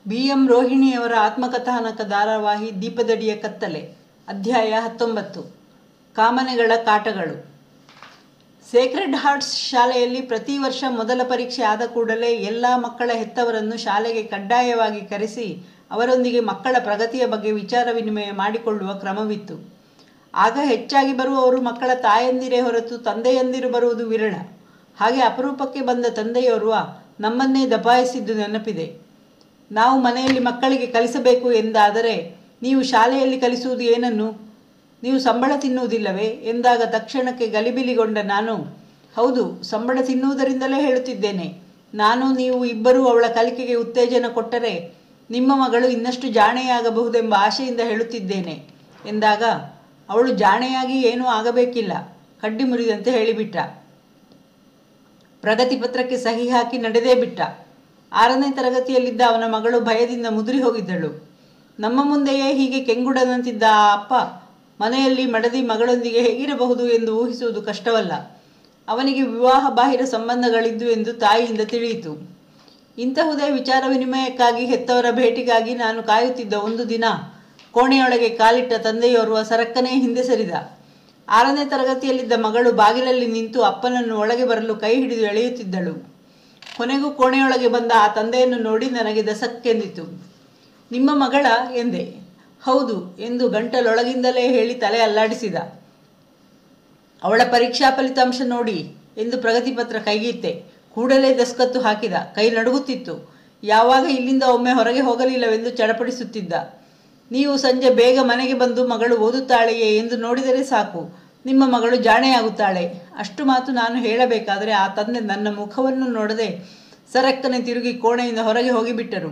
B M ರೋಹಿಣಿಯವರ ಆತ್ಮಕಥಾನಕ ಧಾರಾವಾಹಿ ದೀಪದಡಿಯ ಕತ್ತಲೆ ಅಧ್ಯಾಯ ಹತ್ತೊಂಬತ್ತು ಕಾಮನೆಗಳ ಕಾಟಗಳು ಸೇಕ್ರೆಡ್ ಹಾರ್ಟ್ಸ್ ಶಾಲೆಯಲ್ಲಿ ಪ್ರತಿ ವರ್ಷ ಮೊದಲ ಪರೀಕ್ಷೆ ಆದ ಕೂಡಲೇ ಎಲ್ಲ ಮಕ್ಕಳ ಹೆತ್ತವರನ್ನು ಶಾಲೆಗೆ ಕಡ್ಡಾಯವಾಗಿ ಕರೆಸಿ ಅವರೊಂದಿಗೆ ಮಕ್ಕಳ ಪ್ರಗತಿಯ ಬಗ್ಗೆ ವಿಚಾರ ವಿನಿಮಯ ಮಾಡಿಕೊಳ್ಳುವ ಕ್ರಮವಿತ್ತು ಆಗ ಹೆಚ್ಚಾಗಿ ಬರುವವರು ಮಕ್ಕಳ ತಾಯಂದಿರೇ ಹೊರತು ತಂದೆಯಂದಿರು ಬರುವುದು ವಿರಳ ಹಾಗೆ ಅಪರೂಪಕ್ಕೆ ಬಂದ ತಂದೆಯೋರ್ವ ನಮ್ಮನ್ನೇ ದಬಾಯಿಸಿದ್ದು ನೆನಪಿದೆ ನಾವು ಮನೆಯಲ್ಲಿ ಮಕ್ಕಳಿಗೆ ಕಲಿಸಬೇಕು ಎಂದಾದರೆ ನೀವು ಶಾಲೆಯಲ್ಲಿ ಕಲಿಸುವುದು ಏನನ್ನು ನೀವು ಸಂಬಳ ತಿನ್ನುವುದಿಲ್ಲವೇ ಎಂದಾಗ ತಕ್ಷಣಕ್ಕೆ ಗಲಿಬಿಲಿಗೊಂಡ ನಾನು ಹೌದು ಸಂಬಳ ತಿನ್ನುವುದರಿಂದಲೇ ಹೇಳುತ್ತಿದ್ದೇನೆ ನಾನು ನೀವು ಇಬ್ಬರೂ ಅವಳ ಕಲಿಕೆಗೆ ಉತ್ತೇಜನ ಕೊಟ್ಟರೆ ನಿಮ್ಮ ಮಗಳು ಇನ್ನಷ್ಟು ಜಾಣೆಯಾಗಬಹುದೆಂಬ ಆಶೆಯಿಂದ ಹೇಳುತ್ತಿದ್ದೇನೆ ಎಂದಾಗ ಅವಳು ಜಾಣೆಯಾಗಿ ಏನೂ ಆಗಬೇಕಿಲ್ಲ ಕಡ್ಡಿ ಮುರಿದಂತೆ ಹೇಳಿಬಿಟ್ಟ ಪ್ರಗತಿ ಪತ್ರಕ್ಕೆ ಸಹಿ ಹಾಕಿ ನಡೆದೇ ಬಿಟ್ಟ ಆರನೇ ತರಗತಿಯಲ್ಲಿದ್ದ ಅವನ ಮಗಳು ಭಯದಿಂದ ಮುದುರಿ ಹೋಗಿದ್ದಳು ನಮ್ಮ ಮುಂದೆಯೇ ಹೀಗೆ ಕೆಂಗುಡದಂತಿದ್ದ ಆ ಅಪ್ಪ ಮನೆಯಲ್ಲಿ ಮಡದಿ ಮಗಳೊಂದಿಗೆ ಹೇಗಿರಬಹುದು ಎಂದು ಊಹಿಸುವುದು ಕಷ್ಟವಲ್ಲ ಅವನಿಗೆ ವಿವಾಹ ಬಾಹಿರ ಸಂಬಂಧಗಳಿದ್ದು ಎಂದು ತಾಯಿಯಿಂದ ತಿಳಿಯಿತು ಇಂತಹುದೇ ವಿಚಾರ ವಿನಿಮಯಕ್ಕಾಗಿ ಹೆತ್ತವರ ಭೇಟಿಗಾಗಿ ನಾನು ಕಾಯುತ್ತಿದ್ದ ಒಂದು ದಿನ ಕೋಣೆಯೊಳಗೆ ಕಾಲಿಟ್ಟ ತಂದೆಯೋರ್ವ ಸರಕ್ಕನೇ ಹಿಂದೆ ಸರಿದ ಆರನೇ ತರಗತಿಯಲ್ಲಿದ್ದ ಮಗಳು ಬಾಗಿಲಲ್ಲಿ ನಿಂತು ಅಪ್ಪನನ್ನು ಒಳಗೆ ಬರಲು ಕೈ ಹಿಡಿದು ಎಳೆಯುತ್ತಿದ್ದಳು ಕೊನೆಗೂ ಕೋಣೆಯೊಳಗೆ ಬಂದ ಆ ತಂದೆಯನ್ನು ನೋಡಿ ನನಗೆ ದಸಕ್ಕೆಂದಿತು ನಿಮ್ಮ ಮಗಳ ಎಂದೆ ಹೌದು ಎಂದು ಗಂಟಲೊಳಗಿಂದಲೇ ಹೇಳಿ ತಲೆ ಅಲ್ಲಾಡಿಸಿದ ಅವಳ ಪರೀಕ್ಷಾ ಫಲಿತಾಂಶ ನೋಡಿ ಎಂದು ಪ್ರಗತಿ ಪತ್ರ ಕೈಗಿತ್ತೆ ಕೂಡಲೇ ದಸ್ಕತ್ತು ಹಾಕಿದ ಕೈ ನಡುಗುತ್ತಿತ್ತು ಯಾವಾಗ ಇಲ್ಲಿಂದ ಒಮ್ಮೆ ಹೊರಗೆ ಹೋಗಲಿಲ್ಲವೆಂದು ಚಡಪಡಿಸುತ್ತಿದ್ದ ನೀವು ಸಂಜೆ ಬೇಗ ಮನೆಗೆ ಬಂದು ಮಗಳು ಓದುತ್ತಾಳೆಯೇ ಎಂದು ನೋಡಿದರೆ ಸಾಕು ನಿಮ್ಮ ಮಗಳು ಜಾಣೆಯಾಗುತ್ತಾಳೆ ಅಷ್ಟು ಮಾತು ನಾನು ಹೇಳಬೇಕಾದರೆ ಆ ತಂದೆ ನನ್ನ ಮುಖವನ್ನು ನೋಡದೆ ಸರಕ್ಕನೆ ತಿರುಗಿ ಕೋಣೆಯಿಂದ ಹೊರಗೆ ಹೋಗಿಬಿಟ್ಟರು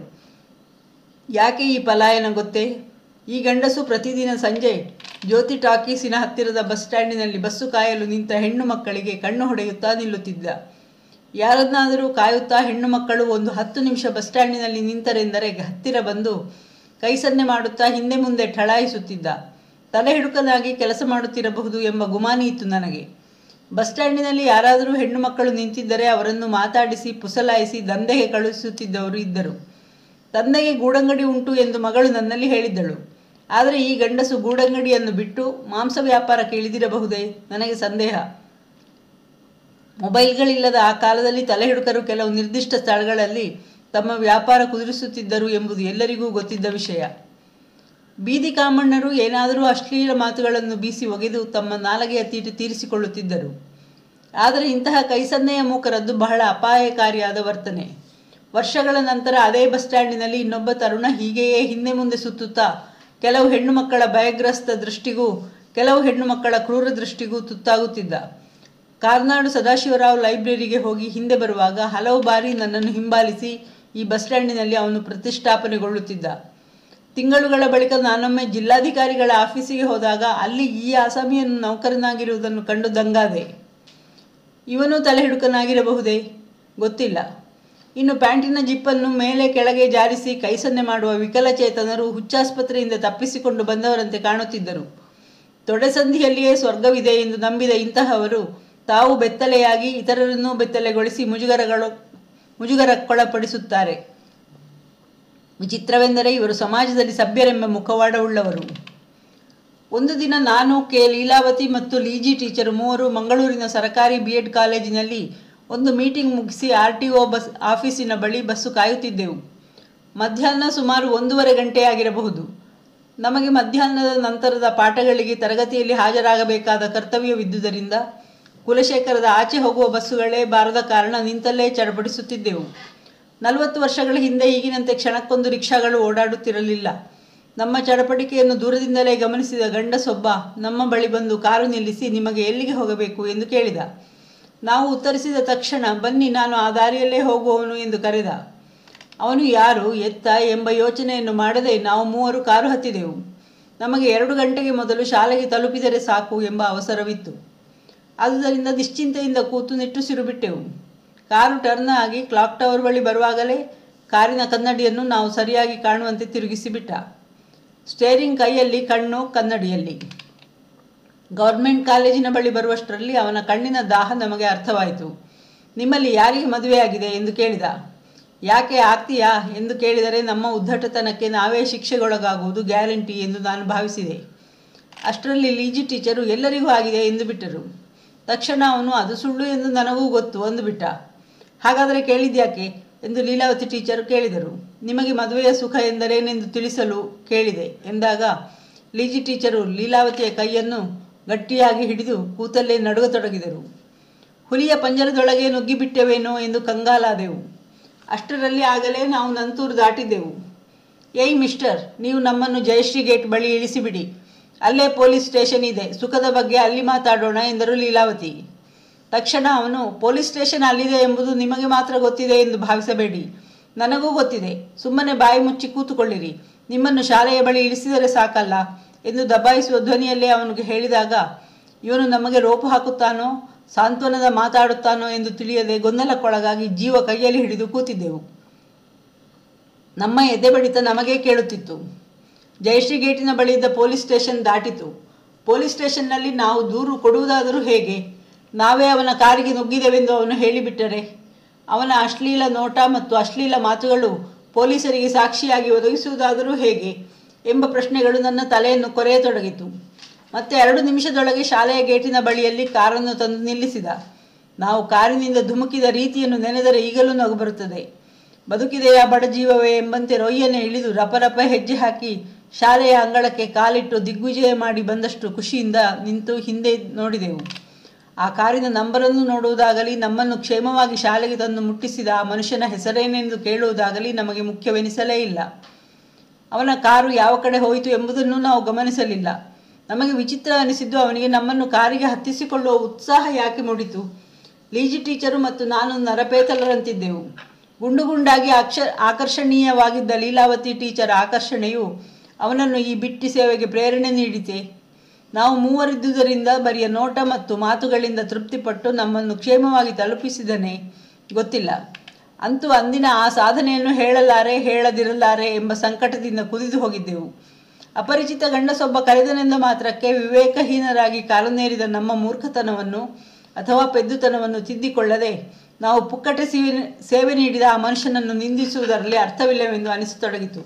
ಯಾಕೆ ಈ ಪಲಾಯನ ಗೊತ್ತೇ ಈ ಗಂಡಸು ಪ್ರತಿದಿನ ಸಂಜೆ ಜ್ಯೋತಿ ಟಾಕೀಸಿನ ಹತ್ತಿರದ ಬಸ್ ಸ್ಟ್ಯಾಂಡಿನಲ್ಲಿ ಬಸ್ಸು ಕಾಯಲು ನಿಂತ ಹೆಣ್ಣು ಮಕ್ಕಳಿಗೆ ಕಣ್ಣು ಹೊಡೆಯುತ್ತಾ ನಿಲ್ಲುತ್ತಿದ್ದ ಯಾರನ್ನಾದರೂ ಕಾಯುತ್ತಾ ಹೆಣ್ಣು ಮಕ್ಕಳು ಒಂದು ಹತ್ತು ನಿಮಿಷ ಬಸ್ ಸ್ಟ್ಯಾಂಡಿನಲ್ಲಿ ನಿಂತರೆಂದರೆ ಹತ್ತಿರ ಬಂದು ಕೈ ಸನ್ನೆ ಮಾಡುತ್ತಾ ಹಿಂದೆ ಮುಂದೆ ಠಳಾಯಿಸುತ್ತಿದ್ದ ತಲೆ ಹಿಡುಕನಾಗಿ ಕೆಲಸ ಮಾಡುತ್ತಿರಬಹುದು ಎಂಬ ಗುಮಾನಿ ಇತ್ತು ನನಗೆ ಬಸ್ ಸ್ಟ್ಯಾಂಡಿನಲ್ಲಿ ಯಾರಾದರೂ ಹೆಣ್ಣು ಮಕ್ಕಳು ನಿಂತಿದ್ದರೆ ಅವರನ್ನು ಮಾತಾಡಿಸಿ ಪುಸಲಾಯಿಸಿ ದಂಧೆಗೆ ಕಳುಹಿಸುತ್ತಿದ್ದವರು ಇದ್ದರು ತಂದೆಗೆ ಗೂಡಂಗಡಿ ಉಂಟು ಎಂದು ಮಗಳು ನನ್ನಲ್ಲಿ ಹೇಳಿದ್ದಳು ಆದರೆ ಈ ಗಂಡಸು ಗೂಡಂಗಡಿಯನ್ನು ಬಿಟ್ಟು ಮಾಂಸ ವ್ಯಾಪಾರಕ್ಕೆ ಇಳಿದಿರಬಹುದೇ ನನಗೆ ಸಂದೇಹ ಮೊಬೈಲ್ಗಳಿಲ್ಲದ ಆ ಕಾಲದಲ್ಲಿ ತಲೆ ಹಿಡುಕರು ಕೆಲವು ನಿರ್ದಿಷ್ಟ ಸ್ಥಳಗಳಲ್ಲಿ ತಮ್ಮ ವ್ಯಾಪಾರ ಕುದುರಿಸುತ್ತಿದ್ದರು ಎಂಬುದು ಎಲ್ಲರಿಗೂ ಗೊತ್ತಿದ್ದ ವಿಷಯ ಬೀದಿ ಕಾಮಣ್ಣರು ಏನಾದರೂ ಅಶ್ಲೀಲ ಮಾತುಗಳನ್ನು ಬೀಸಿ ಒಗೆದು ತಮ್ಮ ನಾಲಗೆಯ ತೀಟು ತೀರಿಸಿಕೊಳ್ಳುತ್ತಿದ್ದರು ಆದರೆ ಇಂತಹ ಕೈಸನ್ನೆಯ ಮೂಕರದ್ದು ಬಹಳ ಅಪಾಯಕಾರಿಯಾದ ವರ್ತನೆ ವರ್ಷಗಳ ನಂತರ ಅದೇ ಬಸ್ ಸ್ಟ್ಯಾಂಡಿನಲ್ಲಿ ಇನ್ನೊಬ್ಬ ತರುಣ ಹೀಗೆಯೇ ಹಿಂದೆ ಮುಂದೆ ಸುತ್ತುತ್ತಾ ಕೆಲವು ಹೆಣ್ಣು ಮಕ್ಕಳ ಭಯಗ್ರಸ್ತ ದೃಷ್ಟಿಗೂ ಕೆಲವು ಹೆಣ್ಣು ಮಕ್ಕಳ ಕ್ರೂರ ದೃಷ್ಟಿಗೂ ತುತ್ತಾಗುತ್ತಿದ್ದ ಕಾರ್ನಾಡು ಸದಾಶಿವರಾವ್ ಲೈಬ್ರರಿಗೆ ಹೋಗಿ ಹಿಂದೆ ಬರುವಾಗ ಹಲವು ಬಾರಿ ನನ್ನನ್ನು ಹಿಂಬಾಲಿಸಿ ಈ ಬಸ್ ಸ್ಟ್ಯಾಂಡಿನಲ್ಲಿ ಅವನು ಪ್ರತಿಷ್ಠಾಪನೆಗೊಳ್ಳುತ್ತಿದ್ದ ತಿಂಗಳುಗಳ ಬಳಿಕ ನಾನೊಮ್ಮೆ ಜಿಲ್ಲಾಧಿಕಾರಿಗಳ ಆಫೀಸಿಗೆ ಹೋದಾಗ ಅಲ್ಲಿ ಈ ಅಸಾಮಿಯನ್ನು ನೌಕರನಾಗಿರುವುದನ್ನು ಕಂಡು ದಂಗಾದೆ ಇವನು ತಲೆ ಹಿಡುಕನಾಗಿರಬಹುದೇ ಗೊತ್ತಿಲ್ಲ ಇನ್ನು ಪ್ಯಾಂಟಿನ ಜಿಪ್ಪನ್ನು ಮೇಲೆ ಕೆಳಗೆ ಜಾರಿಸಿ ಕೈಸನ್ನೆ ಮಾಡುವ ವಿಕಲಚೇತನರು ಹುಚ್ಚಾಸ್ಪತ್ರೆಯಿಂದ ತಪ್ಪಿಸಿಕೊಂಡು ಬಂದವರಂತೆ ಕಾಣುತ್ತಿದ್ದರು ತೊಡೆಸಂಧಿಯಲ್ಲಿಯೇ ಸ್ವರ್ಗವಿದೆ ಎಂದು ನಂಬಿದ ಇಂತಹವರು ತಾವು ಬೆತ್ತಲೆಯಾಗಿ ಇತರರನ್ನೂ ಬೆತ್ತಲೆಗೊಳಿಸಿ ಮುಜುಗರಗಳು ಮುಜುಗರಕ್ಕೊಳಪಡಿಸುತ್ತಾರೆ ವಿಚಿತ್ರವೆಂದರೆ ಇವರು ಸಮಾಜದಲ್ಲಿ ಸಭ್ಯರೆಂಬ ಮುಖವಾಡವುಳ್ಳವರು ಒಂದು ದಿನ ನಾನು ಕೆ ಲೀಲಾವತಿ ಮತ್ತು ಲೀಜಿ ಟೀಚರ್ ಮೂವರು ಮಂಗಳೂರಿನ ಸರಕಾರಿ ಬಿ ಎಡ್ ಕಾಲೇಜಿನಲ್ಲಿ ಒಂದು ಮೀಟಿಂಗ್ ಮುಗಿಸಿ ಆರ್ ಟಿ ಒ ಬಸ್ ಆಫೀಸಿನ ಬಳಿ ಬಸ್ಸು ಕಾಯುತ್ತಿದ್ದೆವು ಮಧ್ಯಾಹ್ನ ಸುಮಾರು ಒಂದೂವರೆ ಗಂಟೆಯಾಗಿರಬಹುದು ನಮಗೆ ಮಧ್ಯಾಹ್ನದ ನಂತರದ ಪಾಠಗಳಿಗೆ ತರಗತಿಯಲ್ಲಿ ಹಾಜರಾಗಬೇಕಾದ ಕರ್ತವ್ಯವಿದ್ದುದರಿಂದ ಕುಲಶೇಖರದ ಆಚೆ ಹೋಗುವ ಬಸ್ಸುಗಳೇ ಬಾರದ ಕಾರಣ ನಿಂತಲ್ಲೇ ಚಡಪಡಿಸುತ್ತಿದ್ದೆವು ನಲವತ್ತು ವರ್ಷಗಳ ಹಿಂದೆ ಈಗಿನಂತೆ ಕ್ಷಣಕ್ಕೊಂದು ರಿಕ್ಷಾಗಳು ಓಡಾಡುತ್ತಿರಲಿಲ್ಲ ನಮ್ಮ ಚಡಪಟಿಕೆಯನ್ನು ದೂರದಿಂದಲೇ ಗಮನಿಸಿದ ಗಂಡಸೊಬ್ಬ ನಮ್ಮ ಬಳಿ ಬಂದು ಕಾರು ನಿಲ್ಲಿಸಿ ನಿಮಗೆ ಎಲ್ಲಿಗೆ ಹೋಗಬೇಕು ಎಂದು ಕೇಳಿದ ನಾವು ಉತ್ತರಿಸಿದ ತಕ್ಷಣ ಬನ್ನಿ ನಾನು ಆ ದಾರಿಯಲ್ಲೇ ಹೋಗುವವನು ಎಂದು ಕರೆದ ಅವನು ಯಾರು ಎತ್ತ ಎಂಬ ಯೋಚನೆಯನ್ನು ಮಾಡದೆ ನಾವು ಮೂವರು ಕಾರು ಹತ್ತಿದೆವು ನಮಗೆ ಎರಡು ಗಂಟೆಗೆ ಮೊದಲು ಶಾಲೆಗೆ ತಲುಪಿದರೆ ಸಾಕು ಎಂಬ ಅವಸರವಿತ್ತು ಆದುದರಿಂದ ನಿಶ್ಚಿಂತೆಯಿಂದ ಕೂತು ನಿಟ್ಟುಸಿರು ಬಿಟ್ಟೆವು ಕಾರು ಟರ್ನ್ ಆಗಿ ಕ್ಲಾಕ್ ಟವರ್ ಬಳಿ ಬರುವಾಗಲೇ ಕಾರಿನ ಕನ್ನಡಿಯನ್ನು ನಾವು ಸರಿಯಾಗಿ ಕಾಣುವಂತೆ ತಿರುಗಿಸಿಬಿಟ್ಟ ಸ್ಟೇರಿಂಗ್ ಕೈಯಲ್ಲಿ ಕಣ್ಣು ಕನ್ನಡಿಯಲ್ಲಿ ಗೌರ್ಮೆಂಟ್ ಕಾಲೇಜಿನ ಬಳಿ ಬರುವಷ್ಟರಲ್ಲಿ ಅವನ ಕಣ್ಣಿನ ದಾಹ ನಮಗೆ ಅರ್ಥವಾಯಿತು ನಿಮ್ಮಲ್ಲಿ ಯಾರಿಗೆ ಮದುವೆಯಾಗಿದೆ ಎಂದು ಕೇಳಿದ ಯಾಕೆ ಆಗ್ತೀಯಾ ಎಂದು ಕೇಳಿದರೆ ನಮ್ಮ ಉದ್ದಟತನಕ್ಕೆ ನಾವೇ ಶಿಕ್ಷೆಗೊಳಗಾಗುವುದು ಗ್ಯಾರಂಟಿ ಎಂದು ನಾನು ಭಾವಿಸಿದೆ ಅಷ್ಟರಲ್ಲಿ ಲೀಜಿ ಟೀಚರು ಎಲ್ಲರಿಗೂ ಆಗಿದೆ ಎಂದು ಬಿಟ್ಟರು ತಕ್ಷಣ ಅವನು ಅದು ಸುಳ್ಳು ಎಂದು ನನಗೂ ಗೊತ್ತು ಅಂದುಬಿಟ್ಟ ಹಾಗಾದರೆ ಕೇಳಿದ್ಯಾಕೆ ಎಂದು ಲೀಲಾವತಿ ಟೀಚರು ಕೇಳಿದರು ನಿಮಗೆ ಮದುವೆಯ ಸುಖ ಎಂದರೇನೆಂದು ತಿಳಿಸಲು ಕೇಳಿದೆ ಎಂದಾಗ ಲೀಜಿ ಟೀಚರು ಲೀಲಾವತಿಯ ಕೈಯನ್ನು ಗಟ್ಟಿಯಾಗಿ ಹಿಡಿದು ಕೂತಲ್ಲೇ ನಡುಗತೊಡಗಿದರು ಹುಲಿಯ ಪಂಜರದೊಳಗೆ ನುಗ್ಗಿಬಿಟ್ಟೆವೇನೋ ಎಂದು ಕಂಗಾಲಾದೆವು ಅಷ್ಟರಲ್ಲಿ ಆಗಲೇ ನಾವು ನಂತೂರು ದಾಟಿದ್ದೆವು ಏಯ್ ಮಿಸ್ಟರ್ ನೀವು ನಮ್ಮನ್ನು ಜಯಶ್ರೀ ಗೇಟ್ ಬಳಿ ಇಳಿಸಿಬಿಡಿ ಅಲ್ಲೇ ಪೊಲೀಸ್ ಸ್ಟೇಷನ್ ಇದೆ ಸುಖದ ಬಗ್ಗೆ ಅಲ್ಲಿ ಮಾತಾಡೋಣ ಎಂದರು ಲೀಲಾವತಿ ತಕ್ಷಣ ಅವನು ಪೊಲೀಸ್ ಸ್ಟೇಷನ್ ಅಲ್ಲಿದೆ ಎಂಬುದು ನಿಮಗೆ ಮಾತ್ರ ಗೊತ್ತಿದೆ ಎಂದು ಭಾವಿಸಬೇಡಿ ನನಗೂ ಗೊತ್ತಿದೆ ಸುಮ್ಮನೆ ಬಾಯಿ ಮುಚ್ಚಿ ಕೂತುಕೊಳ್ಳಿರಿ ನಿಮ್ಮನ್ನು ಶಾಲೆಯ ಬಳಿ ಇಳಿಸಿದರೆ ಸಾಕಲ್ಲ ಎಂದು ದಬಾಯಿಸುವ ಧ್ವನಿಯಲ್ಲೇ ಅವನಿಗೆ ಹೇಳಿದಾಗ ಇವನು ನಮಗೆ ರೋಪು ಹಾಕುತ್ತಾನೋ ಸಾಂತ್ವನದ ಮಾತಾಡುತ್ತಾನೋ ಎಂದು ತಿಳಿಯದೆ ಗೊಂದಲಕ್ಕೊಳಗಾಗಿ ಜೀವ ಕೈಯಲ್ಲಿ ಹಿಡಿದು ಕೂತಿದ್ದೆವು ನಮ್ಮ ಎದೆ ಬಡಿತ ನಮಗೇ ಕೇಳುತ್ತಿತ್ತು ಜಯಶ್ರೀ ಗೇಟಿನ ಬಳಿ ಇದ್ದ ಪೊಲೀಸ್ ಸ್ಟೇಷನ್ ದಾಟಿತು ಪೊಲೀಸ್ ಸ್ಟೇಷನ್ನಲ್ಲಿ ನಾವು ದೂರು ಕೊಡುವುದಾದರೂ ಹೇಗೆ ನಾವೇ ಅವನ ಕಾರಿಗೆ ನುಗ್ಗಿದೆವೆಂದು ಅವನು ಹೇಳಿಬಿಟ್ಟರೆ ಅವನ ಅಶ್ಲೀಲ ನೋಟ ಮತ್ತು ಅಶ್ಲೀಲ ಮಾತುಗಳು ಪೊಲೀಸರಿಗೆ ಸಾಕ್ಷಿಯಾಗಿ ಒದಗಿಸುವುದಾದರೂ ಹೇಗೆ ಎಂಬ ಪ್ರಶ್ನೆಗಳು ನನ್ನ ತಲೆಯನ್ನು ಕೊರೆಯತೊಡಗಿತು ಮತ್ತೆ ಎರಡು ನಿಮಿಷದೊಳಗೆ ಶಾಲೆಯ ಗೇಟಿನ ಬಳಿಯಲ್ಲಿ ಕಾರನ್ನು ತಂದು ನಿಲ್ಲಿಸಿದ ನಾವು ಕಾರಿನಿಂದ ಧುಮುಕಿದ ರೀತಿಯನ್ನು ನೆನೆದರೆ ಈಗಲೂ ನಗು ಬರುತ್ತದೆ ಬದುಕಿದೆಯಾ ಬಡಜೀವವೇ ಎಂಬಂತೆ ರೊಯ್ಯನೆ ಇಳಿದು ರಪರಪ ಹೆಜ್ಜೆ ಹಾಕಿ ಶಾಲೆಯ ಅಂಗಳಕ್ಕೆ ಕಾಲಿಟ್ಟು ದಿಗ್ವಿಜಯ ಮಾಡಿ ಬಂದಷ್ಟು ಖುಷಿಯಿಂದ ನಿಂತು ಹಿಂದೆ ನೋಡಿದೆವು ಆ ಕಾರಿನ ನಂಬರನ್ನು ನೋಡುವುದಾಗಲಿ ನಮ್ಮನ್ನು ಕ್ಷೇಮವಾಗಿ ಶಾಲೆಗೆ ತಂದು ಮುಟ್ಟಿಸಿದ ಆ ಮನುಷ್ಯನ ಹೆಸರೇನೆಂದು ಕೇಳುವುದಾಗಲಿ ನಮಗೆ ಮುಖ್ಯವೆನಿಸಲೇ ಇಲ್ಲ ಅವನ ಕಾರು ಯಾವ ಕಡೆ ಹೋಯಿತು ಎಂಬುದನ್ನು ನಾವು ಗಮನಿಸಲಿಲ್ಲ ನಮಗೆ ವಿಚಿತ್ರ ಅನಿಸಿದ್ದು ಅವನಿಗೆ ನಮ್ಮನ್ನು ಕಾರಿಗೆ ಹತ್ತಿಸಿಕೊಳ್ಳುವ ಉತ್ಸಾಹ ಯಾಕೆ ಮೂಡಿತು ಲೀಜಿ ಟೀಚರು ಮತ್ತು ನಾನು ನರಪೇತಲರಂತಿದ್ದೆವು ಗುಂಡು ಗುಂಡಾಗಿ ಅಕ್ಷ ಆಕರ್ಷಣೀಯವಾಗಿದ್ದ ಲೀಲಾವತಿ ಟೀಚರ್ ಆಕರ್ಷಣೆಯು ಅವನನ್ನು ಈ ಬಿಟ್ಟಿ ಸೇವೆಗೆ ಪ್ರೇರಣೆ ನೀಡಿತೆ ನಾವು ಮೂವರಿದ್ದುದರಿಂದ ಬರಿಯ ನೋಟ ಮತ್ತು ಮಾತುಗಳಿಂದ ತೃಪ್ತಿಪಟ್ಟು ನಮ್ಮನ್ನು ಕ್ಷೇಮವಾಗಿ ತಲುಪಿಸಿದನೇ ಗೊತ್ತಿಲ್ಲ ಅಂತೂ ಅಂದಿನ ಆ ಸಾಧನೆಯನ್ನು ಹೇಳಲಾರೆ ಹೇಳದಿರಲಾರೆ ಎಂಬ ಸಂಕಟದಿಂದ ಕುದಿದು ಹೋಗಿದ್ದೆವು ಅಪರಿಚಿತ ಗಂಡಸೊಬ್ಬ ಕರೆದನೆಂದ ಮಾತ್ರಕ್ಕೆ ವಿವೇಕಹೀನರಾಗಿ ಕಾಲನೇರಿದ ನಮ್ಮ ಮೂರ್ಖತನವನ್ನು ಅಥವಾ ಪೆದ್ದುತನವನ್ನು ತಿದ್ದಿಕೊಳ್ಳದೆ ನಾವು ಪುಕ್ಕಟೆ ಸೇವೆ ಸೇವೆ ನೀಡಿದ ಆ ಮನುಷ್ಯನನ್ನು ನಿಂದಿಸುವುದರಲ್ಲಿ ಅರ್ಥವಿಲ್ಲವೆಂದು ಅನಿಸತೊಡಗಿತು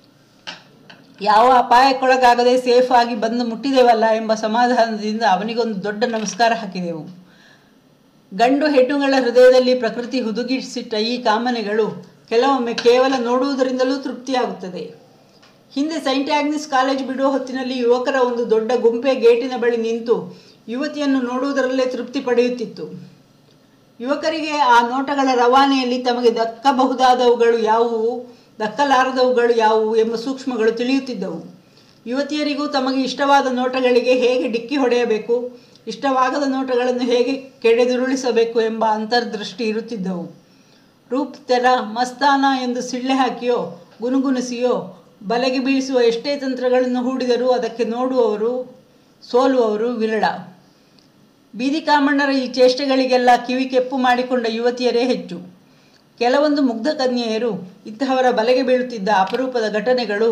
ಯಾವ ಅಪಾಯಕ್ಕೊಳಗಾಗದೆ ಸೇಫ್ ಆಗಿ ಬಂದು ಮುಟ್ಟಿದೆವಲ್ಲ ಎಂಬ ಸಮಾಧಾನದಿಂದ ಅವನಿಗೊಂದು ದೊಡ್ಡ ನಮಸ್ಕಾರ ಹಾಕಿದೆವು ಗಂಡು ಹೆಣ್ಣುಗಳ ಹೃದಯದಲ್ಲಿ ಪ್ರಕೃತಿ ಹುದುಗಿಸಿಟ್ಟ ಈ ಕಾಮನೆಗಳು ಕೆಲವೊಮ್ಮೆ ಕೇವಲ ನೋಡುವುದರಿಂದಲೂ ತೃಪ್ತಿಯಾಗುತ್ತದೆ ಹಿಂದೆ ಸೈಂಟ್ ಆಗ್ನಿಸ್ ಕಾಲೇಜ್ ಬಿಡುವ ಹೊತ್ತಿನಲ್ಲಿ ಯುವಕರ ಒಂದು ದೊಡ್ಡ ಗುಂಪೆ ಗೇಟಿನ ಬಳಿ ನಿಂತು ಯುವತಿಯನ್ನು ನೋಡುವುದರಲ್ಲೇ ತೃಪ್ತಿ ಪಡೆಯುತ್ತಿತ್ತು ಯುವಕರಿಗೆ ಆ ನೋಟಗಳ ರವಾನೆಯಲ್ಲಿ ತಮಗೆ ದಕ್ಕಬಹುದಾದವುಗಳು ಯಾವುವು ದಕ್ಕಲಾರದವುಗಳು ಯಾವುವು ಎಂಬ ಸೂಕ್ಷ್ಮಗಳು ತಿಳಿಯುತ್ತಿದ್ದವು ಯುವತಿಯರಿಗೂ ತಮಗೆ ಇಷ್ಟವಾದ ನೋಟಗಳಿಗೆ ಹೇಗೆ ಡಿಕ್ಕಿ ಹೊಡೆಯಬೇಕು ಇಷ್ಟವಾಗದ ನೋಟಗಳನ್ನು ಹೇಗೆ ಕೆಡೆದುರುಳಿಸಬೇಕು ಎಂಬ ಅಂತರ್ದೃಷ್ಟಿ ಇರುತ್ತಿದ್ದವು ರೂಪ್ ತೆರ ಮಸ್ತಾನ ಎಂದು ಸಿಳ್ಳೆ ಹಾಕಿಯೋ ಗುನುಗುಣಿಸಿಯೋ ಬಲೆಗೆ ಬೀಳಿಸುವ ಎಷ್ಟೇ ತಂತ್ರಗಳನ್ನು ಹೂಡಿದರೂ ಅದಕ್ಕೆ ನೋಡುವವರು ಸೋಲುವವರು ವಿರಳ ಬೀದಿ ಕಾಮಣ್ಣರ ಈ ಚೇಷ್ಟೆಗಳಿಗೆಲ್ಲ ಕಿವಿ ಕೆಪ್ಪು ಮಾಡಿಕೊಂಡ ಯುವತಿಯರೇ ಹೆಚ್ಚು ಕೆಲವೊಂದು ಮುಗ್ಧ ಕನ್ಯೆಯರು ಇಂತಹವರ ಬಲೆಗೆ ಬೀಳುತ್ತಿದ್ದ ಅಪರೂಪದ ಘಟನೆಗಳು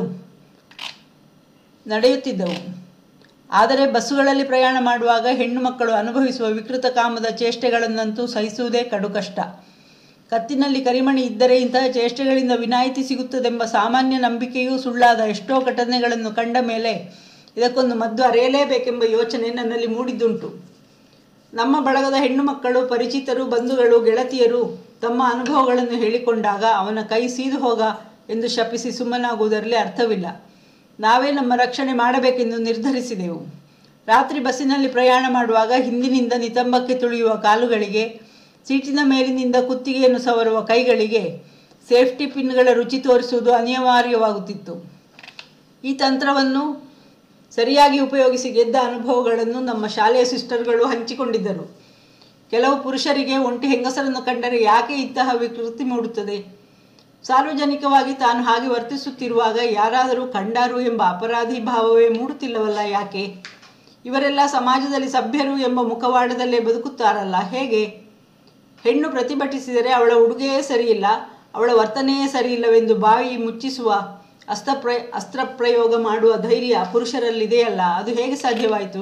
ನಡೆಯುತ್ತಿದ್ದವು ಆದರೆ ಬಸ್ಸುಗಳಲ್ಲಿ ಪ್ರಯಾಣ ಮಾಡುವಾಗ ಹೆಣ್ಣು ಮಕ್ಕಳು ಅನುಭವಿಸುವ ವಿಕೃತ ಕಾಮದ ಚೇಷ್ಟೆಗಳನ್ನಂತೂ ಸಹಿಸುವುದೇ ಕಡು ಕಷ್ಟ ಕತ್ತಿನಲ್ಲಿ ಕರಿಮಣಿ ಇದ್ದರೆ ಇಂತಹ ಚೇಷ್ಟೆಗಳಿಂದ ವಿನಾಯಿತಿ ಸಿಗುತ್ತದೆಂಬ ಸಾಮಾನ್ಯ ನಂಬಿಕೆಯೂ ಸುಳ್ಳಾದ ಎಷ್ಟೋ ಘಟನೆಗಳನ್ನು ಕಂಡ ಮೇಲೆ ಇದಕ್ಕೊಂದು ಮದ್ದು ಅರೆಯಲೇಬೇಕೆಂಬ ಯೋಚನೆ ನನ್ನಲ್ಲಿ ಮೂಡಿದ್ದುಂಟು ನಮ್ಮ ಬಳಗದ ಹೆಣ್ಣು ಮಕ್ಕಳು ಪರಿಚಿತರು ಬಂಧುಗಳು ಗೆಳತಿಯರು ತಮ್ಮ ಅನುಭವಗಳನ್ನು ಹೇಳಿಕೊಂಡಾಗ ಅವನ ಕೈ ಸೀದು ಹೋಗ ಎಂದು ಶಪಿಸಿ ಸುಮ್ಮನಾಗುವುದರಲ್ಲಿ ಅರ್ಥವಿಲ್ಲ ನಾವೇ ನಮ್ಮ ರಕ್ಷಣೆ ಮಾಡಬೇಕೆಂದು ನಿರ್ಧರಿಸಿದೆವು ರಾತ್ರಿ ಬಸ್ಸಿನಲ್ಲಿ ಪ್ರಯಾಣ ಮಾಡುವಾಗ ಹಿಂದಿನಿಂದ ನಿತಂಬಕ್ಕೆ ತುಳಿಯುವ ಕಾಲುಗಳಿಗೆ ಸೀಟಿನ ಮೇಲಿನಿಂದ ಕುತ್ತಿಗೆಯನ್ನು ಸವರುವ ಕೈಗಳಿಗೆ ಸೇಫ್ಟಿ ಪಿನ್ಗಳ ರುಚಿ ತೋರಿಸುವುದು ಅನಿವಾರ್ಯವಾಗುತ್ತಿತ್ತು ಈ ತಂತ್ರವನ್ನು ಸರಿಯಾಗಿ ಉಪಯೋಗಿಸಿ ಗೆದ್ದ ಅನುಭವಗಳನ್ನು ನಮ್ಮ ಶಾಲೆಯ ಸಿಸ್ಟರ್ಗಳು ಹಂಚಿಕೊಂಡಿದ್ದರು ಕೆಲವು ಪುರುಷರಿಗೆ ಒಂಟಿ ಹೆಂಗಸರನ್ನು ಕಂಡರೆ ಯಾಕೆ ಇಂತಹ ವಿಕೃತಿ ಮೂಡುತ್ತದೆ ಸಾರ್ವಜನಿಕವಾಗಿ ತಾನು ಹಾಗೆ ವರ್ತಿಸುತ್ತಿರುವಾಗ ಯಾರಾದರೂ ಕಂಡಾರು ಎಂಬ ಅಪರಾಧಿ ಭಾವವೇ ಮೂಡುತ್ತಿಲ್ಲವಲ್ಲ ಯಾಕೆ ಇವರೆಲ್ಲ ಸಮಾಜದಲ್ಲಿ ಸಭ್ಯರು ಎಂಬ ಮುಖವಾಡದಲ್ಲೇ ಬದುಕುತ್ತಾರಲ್ಲ ಹೇಗೆ ಹೆಣ್ಣು ಪ್ರತಿಭಟಿಸಿದರೆ ಅವಳ ಉಡುಗೆಯೇ ಸರಿಯಿಲ್ಲ ಅವಳ ವರ್ತನೆಯೇ ಸರಿಯಿಲ್ಲವೆಂದು ಬಾಯಿ ಮುಚ್ಚಿಸುವ ಅಸ್ತ್ರಪ್ರ ಅಸ್ತ್ರಪ್ರಯೋಗ ಮಾಡುವ ಧೈರ್ಯ ಪುರುಷರಲ್ಲಿದೆಯಲ್ಲ ಅದು ಹೇಗೆ ಸಾಧ್ಯವಾಯಿತು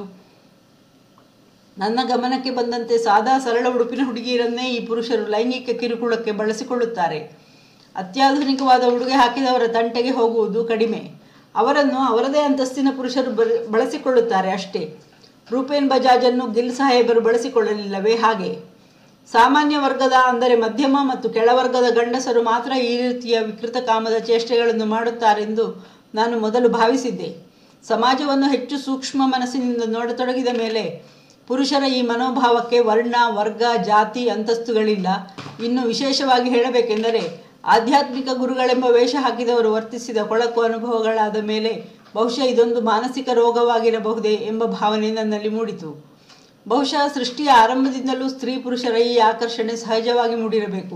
ನನ್ನ ಗಮನಕ್ಕೆ ಬಂದಂತೆ ಸಾದಾ ಸರಳ ಉಡುಪಿನ ಹುಡುಗಿಯರನ್ನೇ ಈ ಪುರುಷರು ಲೈಂಗಿಕ ಕಿರುಕುಳಕ್ಕೆ ಬಳಸಿಕೊಳ್ಳುತ್ತಾರೆ ಅತ್ಯಾಧುನಿಕವಾದ ಉಡುಗೆ ಹಾಕಿದವರ ತಂಟೆಗೆ ಹೋಗುವುದು ಕಡಿಮೆ ಅವರನ್ನು ಅವರದೇ ಅಂತಸ್ತಿನ ಪುರುಷರು ಬರ- ಬಳಸಿಕೊಳ್ಳುತ್ತಾರೆ ಅಷ್ಟೇ ರೂಪೇನ್ ಬಜಾಜನ್ನು ಗಿಲ್ ಸಾಹೇಬರು ಬಳಸಿಕೊಳ್ಳಲಿಲ್ಲವೇ ಹಾಗೆ ಸಾಮಾನ್ಯ ವರ್ಗದ ಅಂದರೆ ಮಧ್ಯಮ ಮತ್ತು ಕೆಳವರ್ಗದ ಗಂಡಸರು ಮಾತ್ರ ಈ ರೀತಿಯ ವಿಕೃತ ಕಾಮದ ಚೇಷ್ಟೆಗಳನ್ನು ಮಾಡುತ್ತಾರೆಂದು ನಾನು ಮೊದಲು ಭಾವಿಸಿದ್ದೆ ಸಮಾಜವನ್ನು ಹೆಚ್ಚು ಸೂಕ್ಷ್ಮ ಮನಸ್ಸಿನಿಂದ ನೋಡತೊಡಗಿದ ಮೇಲೆ ಪುರುಷರ ಈ ಮನೋಭಾವಕ್ಕೆ ವರ್ಣ ವರ್ಗ ಜಾತಿ ಅಂತಸ್ತುಗಳಿಲ್ಲ ಇನ್ನು ವಿಶೇಷವಾಗಿ ಹೇಳಬೇಕೆಂದರೆ ಆಧ್ಯಾತ್ಮಿಕ ಗುರುಗಳೆಂಬ ವೇಷ ಹಾಕಿದವರು ವರ್ತಿಸಿದ ಕೊಳಕು ಅನುಭವಗಳಾದ ಮೇಲೆ ಬಹುಶಃ ಇದೊಂದು ಮಾನಸಿಕ ರೋಗವಾಗಿರಬಹುದೇ ಎಂಬ ಭಾವನೆ ನನ್ನಲ್ಲಿ ಮೂಡಿತು ಬಹುಶಃ ಸೃಷ್ಟಿಯ ಆರಂಭದಿಂದಲೂ ಸ್ತ್ರೀ ಪುರುಷರ ಈ ಆಕರ್ಷಣೆ ಸಹಜವಾಗಿ ಮೂಡಿರಬೇಕು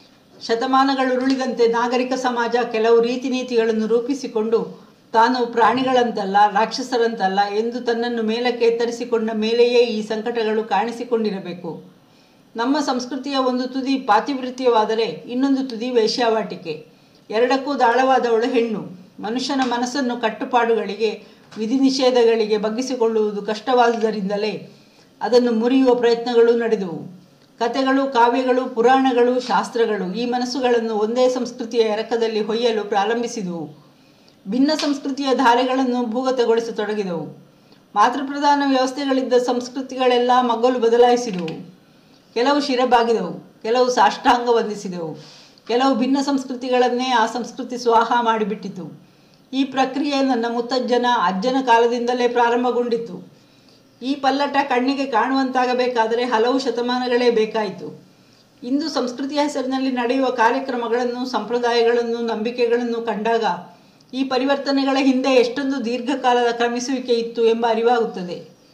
ಶತಮಾನಗಳುರುಳಿದಂತೆ ನಾಗರಿಕ ಸಮಾಜ ಕೆಲವು ರೀತಿ ನೀತಿಗಳನ್ನು ರೂಪಿಸಿಕೊಂಡು ತಾನು ಪ್ರಾಣಿಗಳಂತಲ್ಲ ರಾಕ್ಷಸರಂತಲ್ಲ ಎಂದು ತನ್ನನ್ನು ಮೇಲಕ್ಕೆ ಎತ್ತರಿಸಿಕೊಂಡ ಮೇಲೆಯೇ ಈ ಸಂಕಟಗಳು ಕಾಣಿಸಿಕೊಂಡಿರಬೇಕು ನಮ್ಮ ಸಂಸ್ಕೃತಿಯ ಒಂದು ತುದಿ ಪಾತಿವೃತ್ಯವಾದರೆ ಇನ್ನೊಂದು ತುದಿ ವೇಶ್ಯಾವಾಟಿಕೆ ಎರಡಕ್ಕೂ ದಾಳವಾದವಳು ಹೆಣ್ಣು ಮನುಷ್ಯನ ಮನಸ್ಸನ್ನು ಕಟ್ಟುಪಾಡುಗಳಿಗೆ ವಿಧಿ ನಿಷೇಧಗಳಿಗೆ ಬಗ್ಗಿಸಿಕೊಳ್ಳುವುದು ಕಷ್ಟವಾದುದರಿಂದಲೇ ಅದನ್ನು ಮುರಿಯುವ ಪ್ರಯತ್ನಗಳು ನಡೆದವು ಕತೆಗಳು ಕಾವ್ಯಗಳು ಪುರಾಣಗಳು ಶಾಸ್ತ್ರಗಳು ಈ ಮನಸ್ಸುಗಳನ್ನು ಒಂದೇ ಸಂಸ್ಕೃತಿಯ ಎರಕದಲ್ಲಿ ಹೊಯ್ಯಲು ಪ್ರಾರಂಭಿಸಿದವು ಭಿನ್ನ ಸಂಸ್ಕೃತಿಯ ಧಾರೆಗಳನ್ನು ಭೂಗತಗೊಳಿಸತೊಡಗಿದವು ಮಾತೃಪ್ರಧಾನ ವ್ಯವಸ್ಥೆಗಳಿದ್ದ ಸಂಸ್ಕೃತಿಗಳೆಲ್ಲ ಮಗ್ಗಲು ಬದಲಾಯಿಸಿದವು ಕೆಲವು ಶಿರಬಾಗಿದವು ಕೆಲವು ಸಾಷ್ಟಾಂಗ ವಂದಿಸಿದವು ಕೆಲವು ಭಿನ್ನ ಸಂಸ್ಕೃತಿಗಳನ್ನೇ ಆ ಸಂಸ್ಕೃತಿ ಸ್ವಾಹ ಮಾಡಿಬಿಟ್ಟಿತು ಈ ಪ್ರಕ್ರಿಯೆ ನನ್ನ ಮುತ್ತಜ್ಜನ ಅಜ್ಜನ ಕಾಲದಿಂದಲೇ ಪ್ರಾರಂಭಗೊಂಡಿತು ಈ ಪಲ್ಲಟ ಕಣ್ಣಿಗೆ ಕಾಣುವಂತಾಗಬೇಕಾದರೆ ಹಲವು ಶತಮಾನಗಳೇ ಬೇಕಾಯಿತು ಇಂದು ಸಂಸ್ಕೃತಿಯ ಹೆಸರಿನಲ್ಲಿ ನಡೆಯುವ ಕಾರ್ಯಕ್ರಮಗಳನ್ನು ಸಂಪ್ರದಾಯಗಳನ್ನು ನಂಬಿಕೆಗಳನ್ನು ಕಂಡಾಗ ಈ ಪರಿವರ್ತನೆಗಳ ಹಿಂದೆ ಎಷ್ಟೊಂದು ದೀರ್ಘಕಾಲದ ಕ್ರಮಿಸುವಿಕೆ ಇತ್ತು ಎಂಬ ಅರಿವಾಗುತ್ತದೆ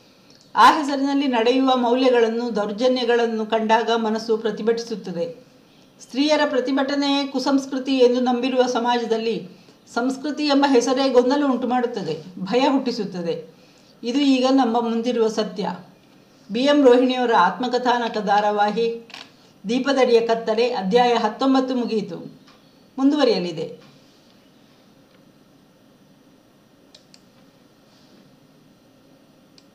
ಆ ಹೆಸರಿನಲ್ಲಿ ನಡೆಯುವ ಮೌಲ್ಯಗಳನ್ನು ದೌರ್ಜನ್ಯಗಳನ್ನು ಕಂಡಾಗ ಮನಸ್ಸು ಪ್ರತಿಭಟಿಸುತ್ತದೆ ಸ್ತ್ರೀಯರ ಪ್ರತಿಭಟನೆಯೇ ಕುಸಂಸ್ಕೃತಿ ಎಂದು ನಂಬಿರುವ ಸಮಾಜದಲ್ಲಿ ಸಂಸ್ಕೃತಿ ಎಂಬ ಹೆಸರೇ ಗೊಂದಲ ಉಂಟು ಮಾಡುತ್ತದೆ ಭಯ ಹುಟ್ಟಿಸುತ್ತದೆ ಇದು ಈಗ ನಮ್ಮ ಮುಂದಿರುವ ಸತ್ಯ ಬಿ ಎಂ ರೋಹಿಣಿಯವರ ಆತ್ಮಕಥಾನಕ ಧಾರಾವಾಹಿ ದೀಪದಡಿಯ ಕತ್ತಲೆ ಅಧ್ಯಾಯ ಹತ್ತೊಂಬತ್ತು ಮುಗಿಯಿತು ಮುಂದುವರಿಯಲಿದೆ